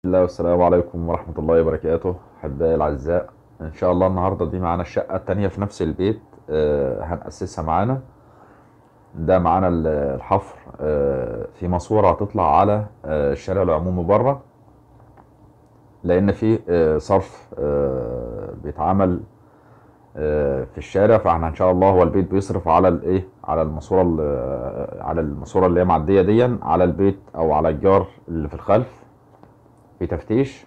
الله والسلام عليكم ورحمة الله وبركاته أحبائي الأعزاء إن شاء الله النهاردة دي معانا الشقة التانية في نفس البيت آه، هنأسسها معانا ده معانا ال- الحفر آه، في ماسورة هتطلع على آه، الشارع العمومي بره لأن في آه، صرف آه، بيتعمل آه، في الشارع فاحنا ان شاء الله هو البيت بيصرف على الايه على الماسوره ال- على الماسوره اللي هي معديه دي على البيت او على الجار اللي في الخلف في تفتيش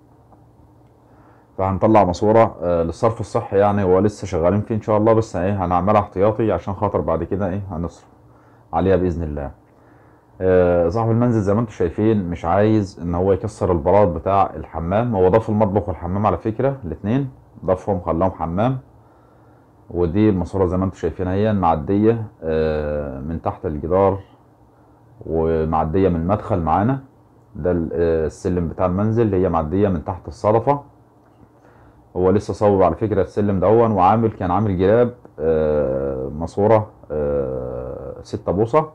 فهنطلع ماسوره آه، للصرف الصحي يعني هو لسه شغالين فيه ان شاء الله بس ايه هنعملها احتياطي عشان خاطر بعد كده ايه هنصرف عليها باذن الله آه، صاحب المنزل زي ما انتم شايفين مش عايز ان هو يكسر البلاط بتاع الحمام هو ضاف المطبخ والحمام على فكره الاثنين ضافهم خلاهم حمام ودي الماسوره زي ما انتم شايفينها هي معديه آه، من تحت الجدار ومعديه من المدخل معانا ده ال- آه، السلم بتاع المنزل اللي هي معديه من تحت الصدفه هو لسه صوب على فكره السلم دون وعامل كان عامل جراب آه، ماسوره آه، ستة بوصه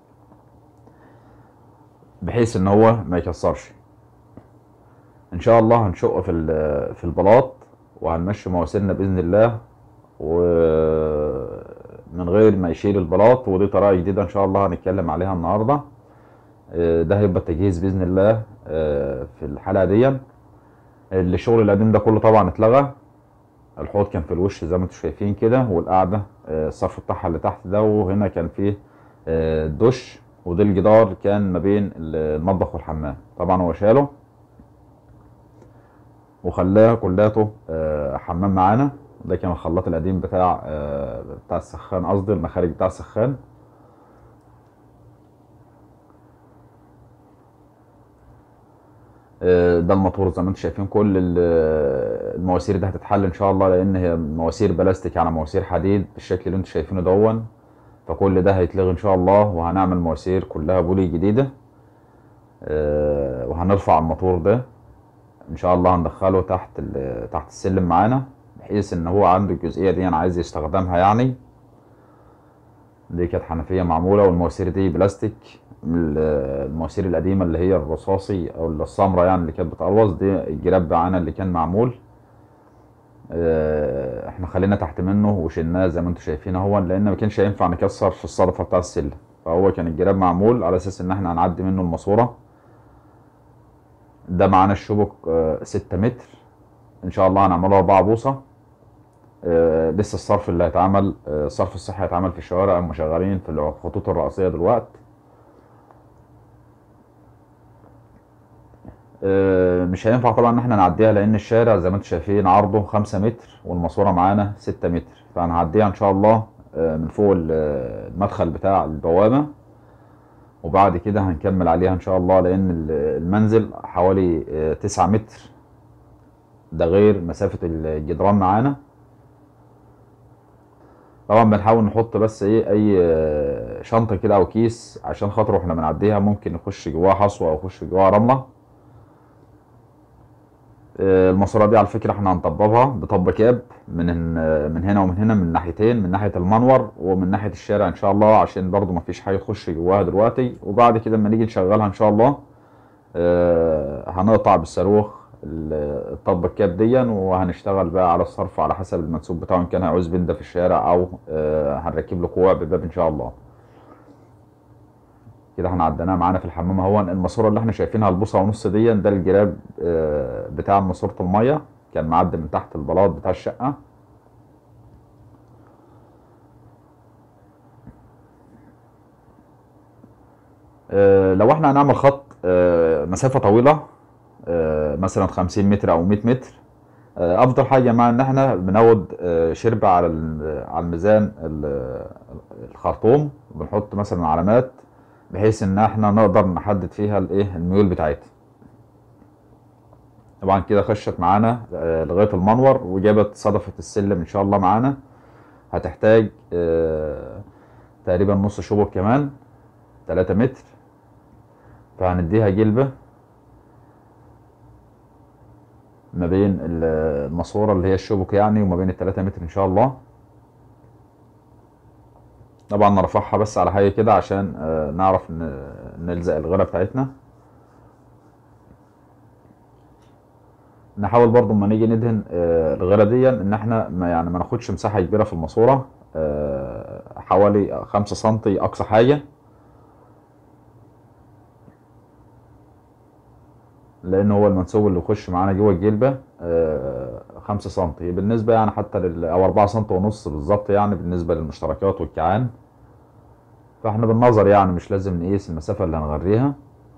بحيث ان هو ما يكسرش ان شاء الله هنشق في ال- في البلاط وهنمشي مواسيرنا باذن الله ومن غير ما يشيل البلاط ودي طريقه جديده ان شاء الله هنتكلم عليها النهارده آه، ده هيبقى التجهيز باذن الله آه، في الحلقه دي الشغل القديم ده كله طبعا اتلغى الحوض كان في الوش زي ما انتم شايفين كده والقعده آه، الصرف بتاعها اللي تحت ده وهنا كان فيه آه، دش وده الجدار كان ما بين المطبخ والحمام طبعا هو شاله وخلاها كلياته آه، حمام معانا ده كان الخلاط القديم بتاع آه، بتاع السخان قصدي المخارج بتاع السخان آه، ده الموتور زي ما انتم شايفين كل ال- المواسير دي هتتحل ان شاء الله لان هي مواسير بلاستيك على مواسير حديد بالشكل اللي انتم شايفينه دون فكل ده هيتلغي ان شاء الله وهنعمل مواسير كلها بولي جديده آه، وهنرفع الموتور ده ان شاء الله هندخله تحت ال- تحت السلم معانا بحيث ان هو عنده الجزئيه دي انا عايز يستخدمها يعني دي كانت حنفيه معموله والمواسير دي بلاستيك من ال- المواسير القديمه اللي هي الرصاصي او السمراء يعني اللي كانت بتقلوص دي الجراب معانا اللي كان معمول آه، احنا خلينا تحت منه وشلناه زي ما انتم شايفين اهو لان ما كانش هينفع نكسر في الصدفه بتاع السلم فهو كان الجراب معمول على اساس ان احنا هنعدي منه الماسوره ده معانا الشبك آه، ستة متر ان شاء الله هنعمله أربعة بوصة آه، لسه الصرف اللي هيتعمل آه، الصرف الصحي هيتعمل في الشوارع هم شغالين في الخطوط الرئيسية دلوقتي آه، مش هينفع طبعا ان احنا نعديها لان الشارع زي ما انتم شايفين عرضه خمسة متر والماسورة معانا ستة متر فهنعديها ان شاء الله آه، من فوق ال- المدخل بتاع البوابة وبعد كده هنكمل عليها ان شاء الله لان ال- المنزل حوالي آه، تسعة متر ده غير مسافة الجدران معانا طبعا بنحاول نحط بس ايه اي آه، شنطة كده او كيس عشان خاطر واحنا بنعديها ممكن نخش جواها حصوة او نخش جواها رملة آه، الماسورة دي على فكرة احنا هنطببها بطب كاب من آه، من هنا ومن هنا من ناحيتين من ناحية المنور ومن ناحية الشارع ان شاء الله عشان برضو مفيش حاجة تخش جواها دلوقتي وبعد كده لما نيجي نشغلها ان شاء الله آه، هنقطع بالصاروخ ال- الطب الكاب ديا وهنشتغل بقى على الصرف على حسب المنسوب بتاعه ان كان هيعوز بنده في الشارع او آه، هنركب له كوع بباب ان شاء الله كده احنا عديناها معانا في الحمام اهو الماسوره اللي احنا شايفينها البوصه ونص دي ده الجراب آه، بتاع ماسوره الميه كان معدي من تحت البلاط بتاع الشقه آه، لو احنا هنعمل خط آه، مسافه طويله آه، مثلا 50 متر او 100 متر آه، افضل حاجه يا جماعه ان احنا بنود آه، شربة على ال- على الميزان ال- الخرطوم بنحط مثلا علامات بحيث ان احنا نقدر نحدد فيها الايه الميول بتاعتها طبعا كده خشت معانا آه، لغايه المنور وجابت صدفه السلم ان شاء الله معانا هتحتاج آه، تقريبا نص شبك كمان 3 متر فهنديها جلبه ما بين ال- الماسوره اللي هي الشبك يعني وما بين التلاتة متر ان شاء الله طبعا نرفعها بس على حاجه كده عشان آه، نعرف ن- نلزق الغيره بتاعتنا نحاول برضو لما نيجي ندهن آه، الغيره دي ان احنا ما يعني ما ناخدش مساحه كبيره في الماسوره آه، حوالي خمسة سنتي اقصى حاجه لان هو المنسوب اللي يخش معانا جوه الجلبه آه، خمسة سنتي بالنسبه يعني حتى لل او أربعة سنتي ونص بالظبط يعني بالنسبه للمشتركات والكعان فاحنا بالنظر يعني مش لازم نقيس المسافه اللي هنغريها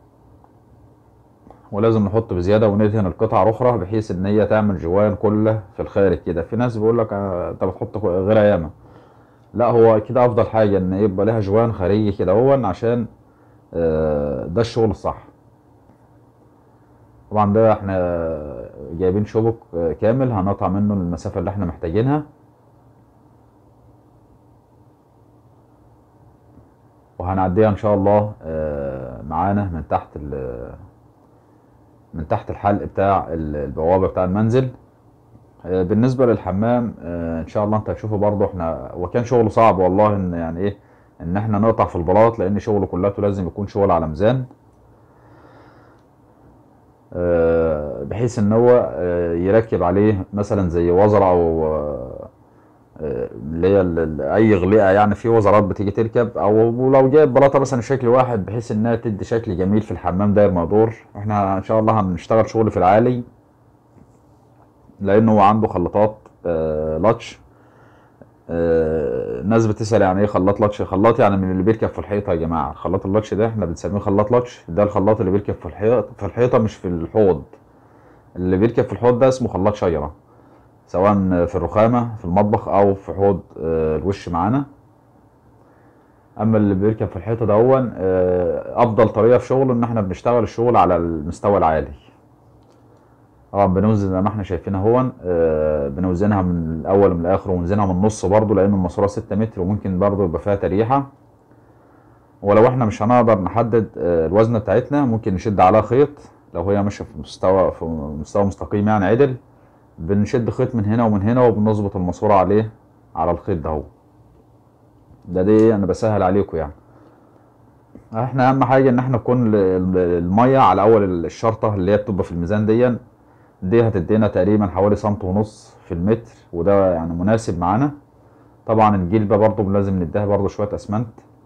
ولازم نحط بزياده وندهن القطع الاخرى بحيث ان هي تعمل جوان كله في الخارج كده في ناس بيقول لك آه، انت بتحط غير ياما لا هو كده افضل حاجه ان يبقى لها جوان خارجي كده هو عشان آه، ده الشغل الصح طبعا ده احنا جايبين شبك آه، كامل هنقطع منه المسافه اللي احنا محتاجينها وهنعديها ان شاء الله آه، معانا من تحت ال- من تحت الحلق بتاع ال- البوابه بتاع المنزل آه، بالنسبه للحمام آه، ان شاء الله انت هتشوفه برضه احنا وكان شغل صعب والله ان يعني ايه ان احنا نقطع في البلاط لان شغله كلته لازم يكون شغل على ميزان آه، بحيث ان هو آه، يركب عليه مثلا زي وزره او آه، آه، اللي هي ال- ال- اي غليقه يعني في وزرات بتيجي تركب او لو جايب بلاطه مثلا شكل واحد بحيث انها تدي شكل جميل في الحمام داير ما يدور احنا ان شاء الله هنشتغل شغل في العالي لانه هو عنده خلاطات آه، لاتش آه، ناس بتسأل يعني ايه خلاط لاتش خلاط يعني من اللي بيركب في الحيطه يا جماعه خلاط اللاتش ده احنا بنسميه خلاط لاتش ده الخلاط اللي بيركب في الحيطه في الحيطه مش في الحوض اللي بيركب في الحوض ده اسمه خلاط شجره سواء في الرخامه في المطبخ او في حوض آه، الوش معانا اما اللي بيركب في الحيطه ده هو آه، افضل طريقه في شغله ان احنا بنشتغل الشغل على المستوى العالي طبعا بنوزن زي ما احنا شايفين اهون آه، بنوزنها من الاول من الاخر ونوزنها من النص برضو لان الماسوره 6 متر وممكن برضو يبقى فيها تريحه ولو احنا مش هنقدر نحدد آه، الوزنه بتاعتنا ممكن نشد عليها خيط لو هي ماشيه في مستوى في مستوى مستقيم يعني عدل بنشد خيط من هنا ومن هنا وبنظبط الماسوره عليه على الخيط ده اهو ده دي انا بسهل عليكم يعني احنا اهم حاجه ان احنا نكون ال- ال- الميه على اول الشرطه اللي هي بتبقى في الميزان دي دي هتدينا تقريبا حوالي سنت ونص في المتر وده يعني مناسب معانا طبعا الجلبه برضو لازم نديها برضو شويه اسمنت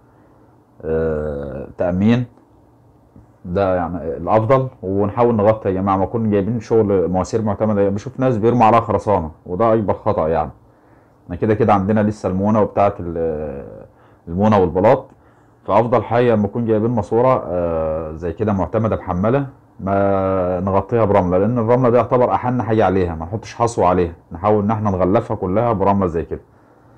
آه تامين ده يعني الافضل ونحاول نغطي يا جماعه ما كنا جايبين شغل مواسير معتمده بشوف ناس بيرموا عليها خرسانه وده اكبر خطا يعني احنا كده كده عندنا لسه المونه وبتاعه ال- المونه والبلاط فافضل حاجه لما نكون جايبين ماسوره آه، زي كده معتمده محمله ما نغطيها برمله لان الرمله دي يعتبر احن حاجه عليها ما نحطش حصوه عليها نحاول ان احنا نغلفها كلها برمله زي كده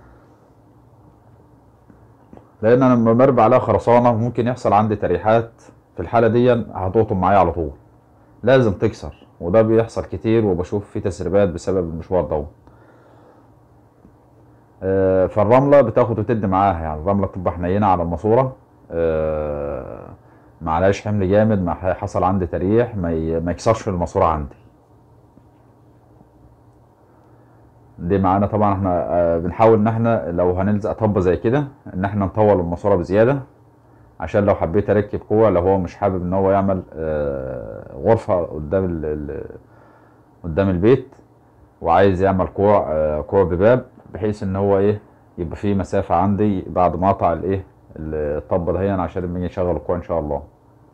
لان انا لما برمي عليها خرسانه ممكن يحصل عندي تريحات في الحاله دي هتقطم معايا على طول لازم تكسر وده بيحصل كتير وبشوف فيه تسريبات بسبب المشوار ده آه، فالرمله بتاخد وتدي معاها يعني الرمله بتبقى حنينه على الماسوره آه، ما عليهاش حمل جامد ما ح- حصل عندي تريح ما ي- ما يكسرش الماسوره عندي دي معانا طبعا احنا آه، بنحاول ان احنا لو هنلزق طبه زي كده ان احنا نطول الماسوره بزياده عشان لو حبيت اركب كوع لو هو مش حابب ان هو يعمل آه، غرفه قدام ال- ال- قدام البيت وعايز يعمل كوع آه، كوع بباب بحيث ان هو ايه يبقى فيه مسافه عندي بعد ما اقطع الايه الطبه دهيا عشان لما يجي يشغل الكوع ان شاء الله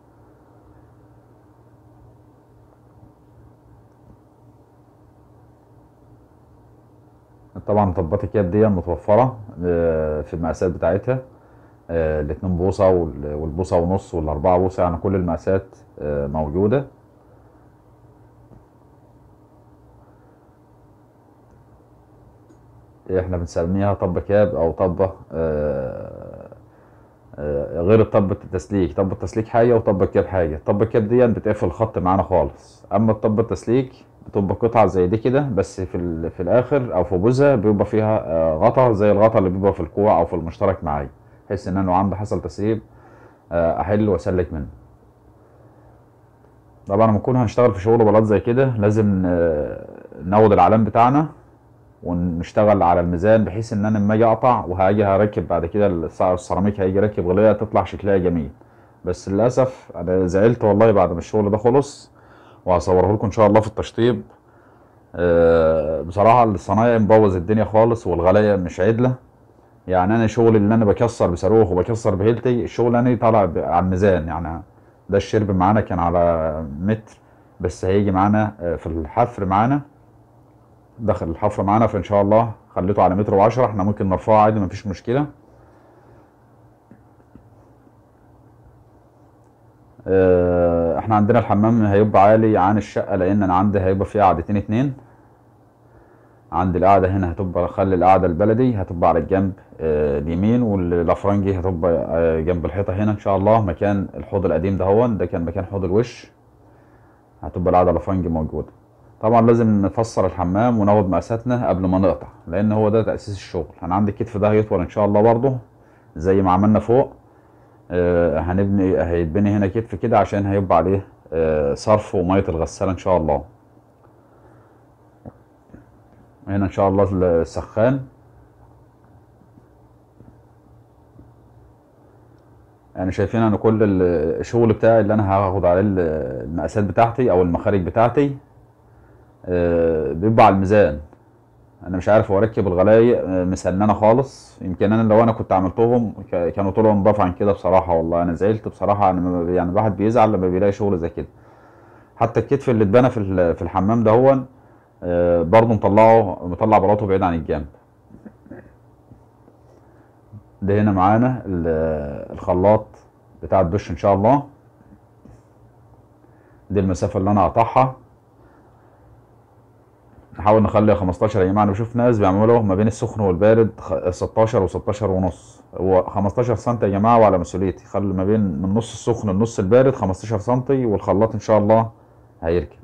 طبعا طبات الكاب دي متوفره آه، في المقاسات بتاعتها آه، الاتنين بوصه وال- والبوصه ونص والاربعه بوصه يعني كل المقاسات آه، موجوده احنا بنسميها طب كاب او طبه آه، آه، غير الطبة التسليك طب التسليك حاجة وطب الكاب حاجة طب الكاب دي بتقفل الخط معانا خالص اما الطب التسليك بتبقى قطعة زي دي كده بس في ال- في الاخر او في بوزة بيبقى فيها آه، غطا زي الغطا اللي بيبقى في الكوع او في المشترك معايا بحيث ان انا لو عندي حصل تسريب آه، احل واسلك منه طبعا لما نكون هنشتغل في شغل بلاط زي كده لازم آه، ناخد العلام بتاعنا ونشتغل على الميزان بحيث ان انا لما اجي اقطع وهاجي هركب بعد كده الس- السيراميك هيجي راكب غلية تطلع شكلها جميل بس للاسف انا زعلت والله بعد ما الشغل ده خلص وهصوره لكم ان شاء الله في التشطيب آه، بصراحة الصنايعي مبوظ الدنيا خالص والغلاية مش عدلة يعني انا شغل اللي انا بكسر بصاروخ وبكسر بهيلتي الشغل انا طالع ب- على الميزان يعني ده الشرب معانا كان على متر بس هيجي معانا آه، في الحفر معانا دخل الحفر معانا فان شاء الله خليته على متر وعشرة احنا ممكن نرفعه عادي مفيش مشكلة آه، احنا عندنا الحمام هيبقى عالي عن الشقة لان انا عندي هيبقى فيه قعدتين اتنين عندي القعدة هنا هتبقى خلي القعدة البلدي هتبقى على الجنب آه، اليمين والافرنجي هتبقى آه، جنب الحيطة هنا ان شاء الله مكان الحوض القديم ده هو ده كان مكان حوض الوش هتبقى القعدة الافرنجي موجودة طبعا لازم نفسر الحمام وناخد مقاساتنا قبل ما نقطع لان هو ده تأسيس الشغل انا عندي الكتف ده هيطول ان شاء الله برضه زي ما عملنا فوق آه، هنبني هيتبني هنا كتف كده عشان هيبقى عليه آه، صرف ومية الغسالة ان شاء الله هنا ان شاء الله السخان يعني شايفين انا كل ال- الشغل بتاعي اللي انا هاخد عليه ال- المقاسات بتاعتي او المخارج بتاعتي آه، بيبقى على الميزان انا مش عارف اركب الغلايق آه، مسننه خالص يمكن انا لو انا كنت عملتهم ك- كانوا طلعوا نضاف عن كده بصراحه والله انا زعلت بصراحه انا ما- يعني الواحد بيزعل لما بيلاقي شغل زي كده حتى الكتف اللي اتبنى في ال- في الحمام ده هو آه، برضه مطلعه مطلع بلاطه بعيد عن الجنب ده هنا معانا ال- الخلاط بتاع الدش ان شاء الله دي المسافه اللي انا هقطعها نحاول نخلي 15 يا جماعه انا بشوف ناس بيعملوا ما بين السخن والبارد خ- 16 و16 ونص هو 15 سم يا جماعه وعلى مسؤوليتي خلي ما بين من نص السخن لنص البارد 15 سم والخلاط ان شاء الله هيركب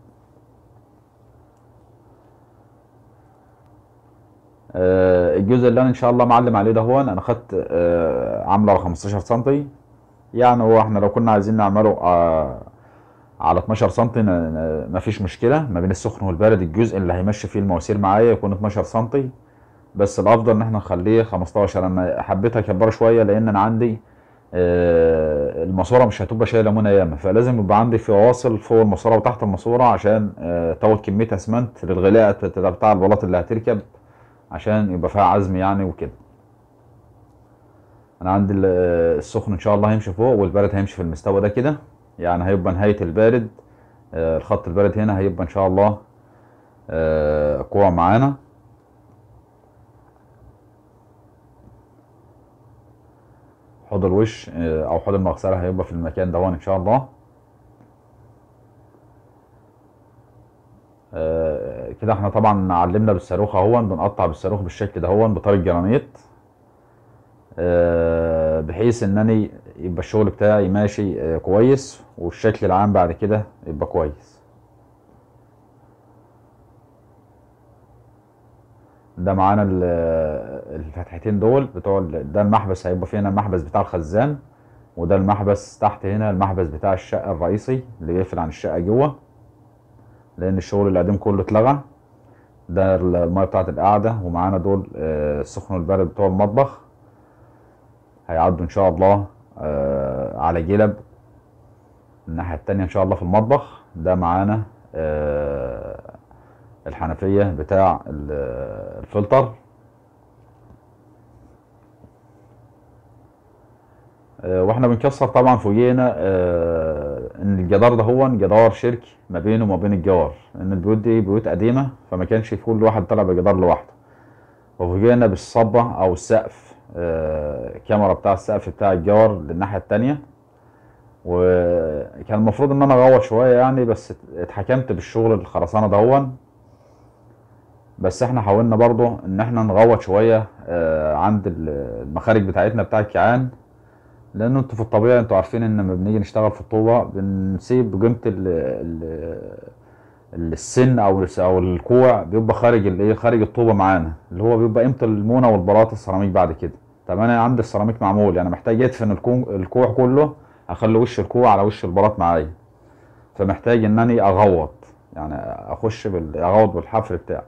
آه، الجزء اللي انا ان شاء الله معلم عليه ده هو انا خدت آه، عامله على 15 سم يعني هو احنا لو كنا عايزين نعمله آه، على 12 سم مفيش مشكله ما بين السخن والبارد الجزء اللي هيمشي فيه المواسير معايا يكون 12 سم بس الافضل ان احنا نخليه 15 انا حبيت اكبره شويه لان انا عندي آه، الماسوره مش هتبقى شايله منى ياما فلازم يبقى عندي في واصل فوق الماسوره وتحت الماسوره عشان آه، تاخد كميه اسمنت للغلاء بتاع بتاع البلاط اللي هتركب عشان يبقى فيها عزم يعني وكده انا عندي ال- السخن ان شاء الله هيمشي فوق والبارد هيمشي في المستوى ده كده يعني هيبقى نهاية البارد آه، الخط البارد هنا هيبقى ان شاء الله آه، كوع معانا حوض الوش آه، او حوض المغسلة هيبقى في المكان ده ان شاء الله آه، كده احنا طبعا علمنا بالصاروخ اهو بنقطع بالصاروخ بالشكل ده هو بطريقة جرانيت آه، بحيث انني يبقى الشغل بتاعي ماشي آه، كويس والشكل العام بعد كده يبقى كويس ده معانا ال- الفتحتين دول بتوع ال- ده المحبس هيبقى فيه هنا المحبس بتاع الخزان وده المحبس تحت هنا المحبس بتاع الشقة الرئيسي اللي بيقفل عن الشقة جوه لأن الشغل القديم كله اتلغى ده ال- المية بتاعت القعدة ومعانا دول آه، السخن والبارد بتوع المطبخ هيعدوا ان شاء الله آه، على جلب الناحية التانية ان شاء الله في المطبخ ده معانا آه، الحنفية بتاع ال- الفلتر آه، واحنا بنكسر طبعا فوجئنا آه، ان الجدار ده هو جدار شركي ما بينه وما بين الجار ان البيوت دي بيوت قديمة فما كانش كل واحد طلع بجدار لوحده وفوجئنا بالصبة او السقف آه، كاميرا بتاع السقف بتاع الجار للناحية التانية وكان المفروض ان انا اغوط شوية يعني بس اتحكمت بالشغل الخرسانة دهون بس احنا حاولنا برضو ان احنا نغوط شوية آه، عند ال- المخارج بتاعتنا بتاع الكيعان لان انتوا في الطبيعي انتوا عارفين ان لما بنيجي نشتغل في الطوبة بنسيب قيمة ال ال السن او الس- او الكوع بيبقى خارج الايه خارج الطوبه معانا اللي هو بيبقى قيمه المونه والبلاط السيراميك بعد كده طب انا عندي السيراميك معمول يعني محتاج ادفن الكوع الكوع كله اخلي وش الكوع على وش البلاط معايا فمحتاج انني اغوط يعني اخش بال... اغوط بالحفر بتاعي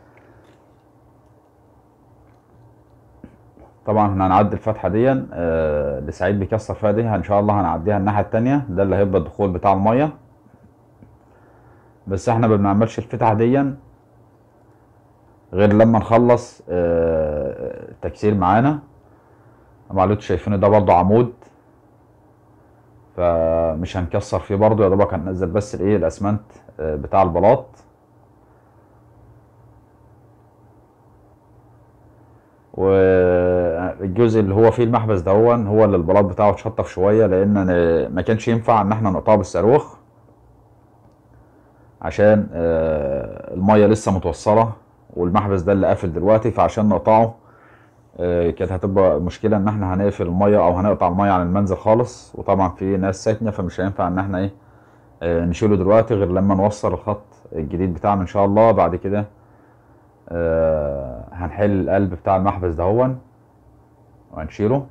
طبعا احنا هنعدي الفتحه دي آه، اللي سعيد بيكسر فيها دي ان شاء الله هنعديها الناحيه التانية ده اللي هيبقى الدخول بتاع الميه بس احنا ما بنعملش الفتحه دي غير لما نخلص آه، التكسير معانا طبعا اللي انتوا شايفينه ده برضو عمود فمش هنكسر فيه برضو يا دوبك هننزل بس الايه الاسمنت آه، بتاع البلاط والجزء اللي هو فيه المحبس دهون هو اللي البلاط بتاعه اتشطف شويه لان أنا ما كانش ينفع ان احنا نقطعه بالصاروخ عشان آه، الميه لسه متوصله والمحبس ده اللي قافل دلوقتي فعشان نقطعه آه، كانت هتبقى مشكله ان احنا هنقفل الميه او هنقطع الميه عن المنزل خالص وطبعا في ناس ساكنه فمش هينفع ان احنا ايه آه، نشيله دلوقتي غير لما نوصل الخط الجديد بتاعنا ان شاء الله بعد كده آه، هنحل القلب بتاع المحبس دهون وهنشيله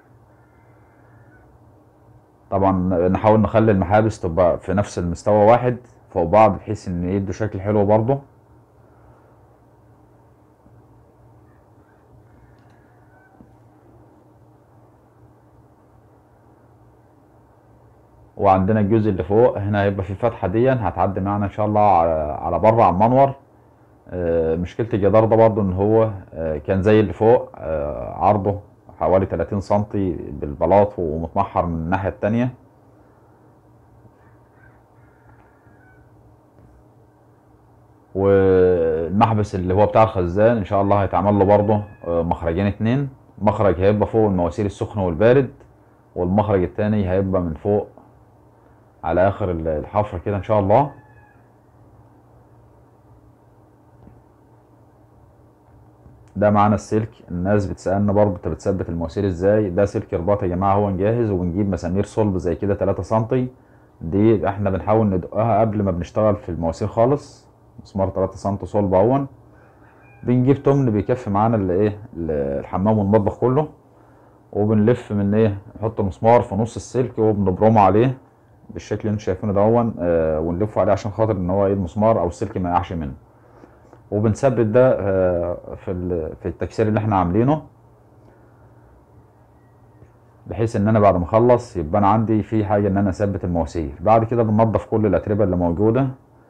طبعا نحاول نخلي المحابس تبقى في نفس المستوى واحد فوق بعض بحيث ان يدوا شكل حلو برضه وعندنا الجزء اللي فوق هنا هيبقى في فتحة دي هتعدي معانا ان شاء الله على على بره على المنور آه، مشكلة الجدار ده برضو ان هو آه، كان زي اللي فوق آه، عرضه حوالي 30 سنتي بالبلاط ومتمحر من الناحية التانية والمحبس اللي هو بتاع الخزان ان شاء الله هيتعمل له برضه مخرجين اتنين مخرج هيبقى فوق المواسير السخن والبارد والمخرج التاني هيبقى من فوق على اخر الحفرة كده ان شاء الله ده معانا السلك الناس بتسألنا برضه انت بتثبت المواسير ازاي ده سلك رباط يا جماعة هو جاهز وبنجيب مسامير صلب زي كده 3 سنتي دي احنا بنحاول ندقها قبل ما بنشتغل في المواسير خالص مسمار 3 سنتي صلب اهون بنجيب تمن بيكفي معانا اللي ايه الحمام والمطبخ كله وبنلف من ايه نحط المسمار في نص السلك وبنبرمه عليه بالشكل اللي انتوا شايفينه دون آه ونلفه عليه عشان خاطر ان هو ايه المسمار او السلك ما يقعش منه وبنثبت ده آه في ال- في التكسير اللي احنا عاملينه بحيث ان انا بعد ما اخلص يبقى انا عندي في حاجه ان انا اثبت المواسير بعد كده بننضف كل الاتربه اللي موجوده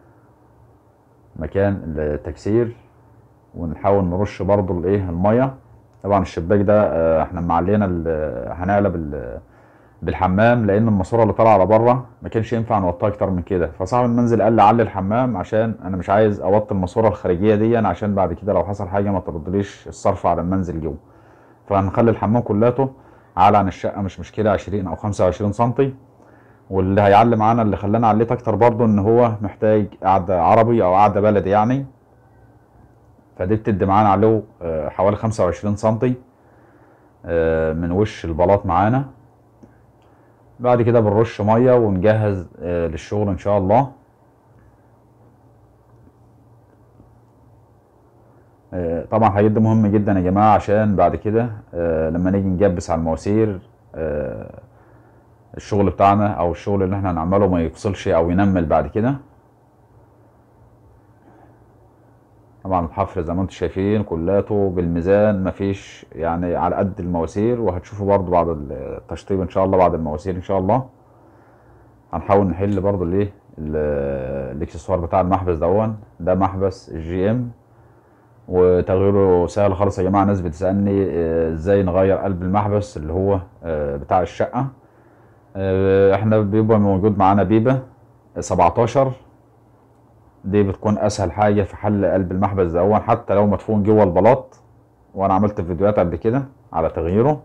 مكان التكسير ونحاول نرش برضو الايه الميه طبعا الشباك ده آه، احنا معلينا ال- هنعلى بال- بالحمام لان الماسوره اللي طالعه على بره ما كانش ينفع نوطيها اكتر من كده فصاحب المنزل قال لي علي الحمام عشان انا مش عايز اوطي الماسوره الخارجيه دي عشان بعد كده لو حصل حاجه ما تردليش الصرف على المنزل جوه فهنخلي الحمام كلته عالي عن الشقه مش مشكله 20 او 25 سنتي واللي هيعلي معانا اللي خلاني عليت اكتر برضو ان هو محتاج قعده عربي او قعده بلدي يعني فدي بتدي معانا عليه آه، حوالي 25 سنتي آه، من وش البلاط معانا بعد كده بنرش ميه ونجهز آه، للشغل ان شاء الله آه، طبعا الحاجات دي مهمة جدا يا جماعة عشان بعد كده آه، لما نيجي نجبس على المواسير آه، الشغل بتاعنا او الشغل اللي احنا هنعمله ما يفصلش او ينمل بعد كده طبعا الحفر زي ما انتم شايفين كلاته بالميزان مفيش يعني على قد المواسير وهتشوفوا برضو بعد التشطيب ان شاء الله بعد المواسير ان شاء الله هنحاول نحل برضو الايه ال- الاكسسوار بتاع المحبس دون ده محبس الجي ام وتغييره سهل خالص يا جماعه ناس بتسالني آه، ازاي نغير قلب المحبس اللي هو آه، بتاع الشقه آه، احنا بيبقى موجود معانا بيبه 17 دي بتكون اسهل حاجه في حل قلب المحبس دون حتى لو مدفون جوه البلاط وانا عملت فيديوهات قبل كده على تغييره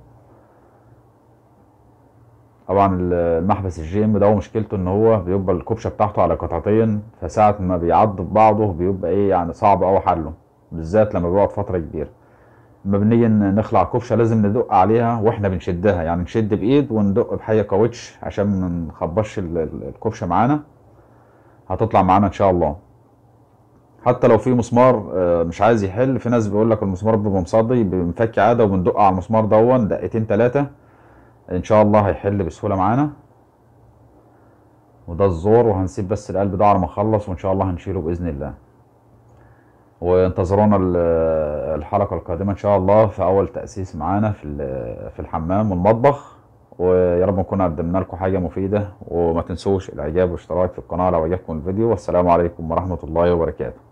طبعا ال- المحبس الجيم ده هو مشكلته ان هو بيبقى الكبشه بتاعته على قطعتين فساعه ما بيعض في بعضه بيبقى ايه يعني صعب اوي حله بالذات لما بيقعد فتره كبيره لما بنيجي ن- نخلع الكبشه لازم ندق عليها واحنا بنشدها يعني نشد بايد وندق بحاجه كاوتش عشان ما نخبطش ال- ال- الكبشه معانا هتطلع معانا ان شاء الله حتى لو في مسمار آه، مش عايز يحل في ناس بيقول لك المسمار بيبقى مصدي بنفك عاده وبندق على المسمار دون دقيقتين ثلاثه ان شاء الله هيحل بسهوله معانا وده الزور وهنسيب بس القلب ده على ما اخلص وان شاء الله هنشيله باذن الله وانتظرونا ال- الحلقه القادمه ان شاء الله في اول تاسيس معانا في ال- في الحمام والمطبخ ويا رب نكون قدمنا لكم حاجه مفيده وما تنسوش الاعجاب والاشتراك في القناه لو عجبكم الفيديو والسلام عليكم ورحمه الله وبركاته